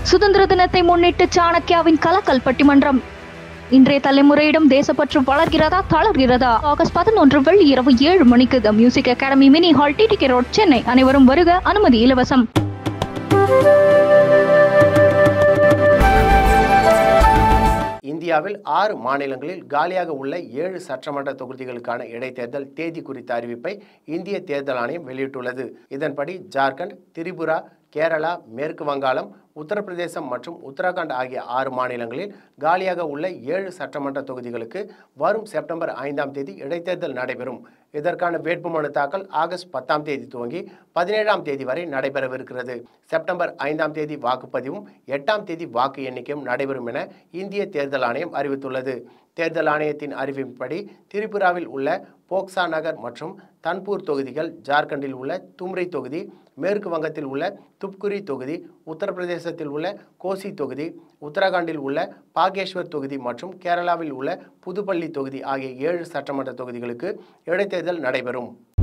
சுதந்திர தினத்தை முன்னிட்டு சாணக்கியாவின் கலக்கல் பட்டிமன்றம் இன்றைய தலைமுறையிடம் தேசப்பற்று வளர்கிறதா தளர்கிறதா ஆகஸ்ட் பதினொன்று வெள்ளி இரவு ஏழு மணிக்கு the Music Academy mini hall TTK road Chennai அனைவரும் வருக அனுமதி இலவசம் இந்தியாவில் ஆறு மாநிலங்களில் காலியாக உள்ள ஏழு சட்டமன்ற தொகுதிகளுக்கான இடைத்தேர்தல் தேதி குறித்த அறிவிப்பை இந்திய தேர்தல் ஆணையம் வெளியிட்டுள்ளது இதன்படி ஜார்க்கண்ட் திரிபுரா கேரளா மேற்கு வங்காளம் உத்தரப்பிரதேசம் மற்றும் உத்தரகாண்ட் ஆகிய ஆறு மாநிலங்களில் காலியாக உள்ள ஏழு சட்டமன்ற தொகுதிகளுக்கு வரும் செப்டம்பர் ஐந்தாம் தேதி இடைத்தேர்தல் நடைபெறும் இதற்கான வேட்புமனு தாக்கல் ஆகஸ்ட் பத்தாம் தேதி துவங்கி பதினேழாம் தேதி வரை நடைபெறவிருக்கிறது செப்டம்பர் ஐந்தாம் தேதி வாக்குப்பதிவும் எட்டாம் தேதி வாக்கு எண்ணிக்கையும் நடைபெறும் என இந்திய தேர்தல் ஆணையம் அறிவித்துள்ளது தேர்தல் ஆணையத்தின் அறிவிப்பின்படி திரிபுராவில் உள்ள போக்சா நகர் மற்றும் தன்பூர் தொகுதிகள் ஜார்க்கண்டில் உள்ள தும்ரி தொகுதி மேற்கு வங்கத்தில் உள்ள துப்குரி தொகுதி உத்தரப்பிரதேசத்தில் உள்ள கோசி தொகுதி உத்தரகாண்டில் உள்ள பாகேஷ்வர் தொகுதி மற்றும் கேரளாவில் உள்ள புதுப்பள்ளி தொகுதி ஆகிய ஏழு சட்டமன்ற தொகுதிகளுக்கு இடைத்தேர்தல் நடைபெறும்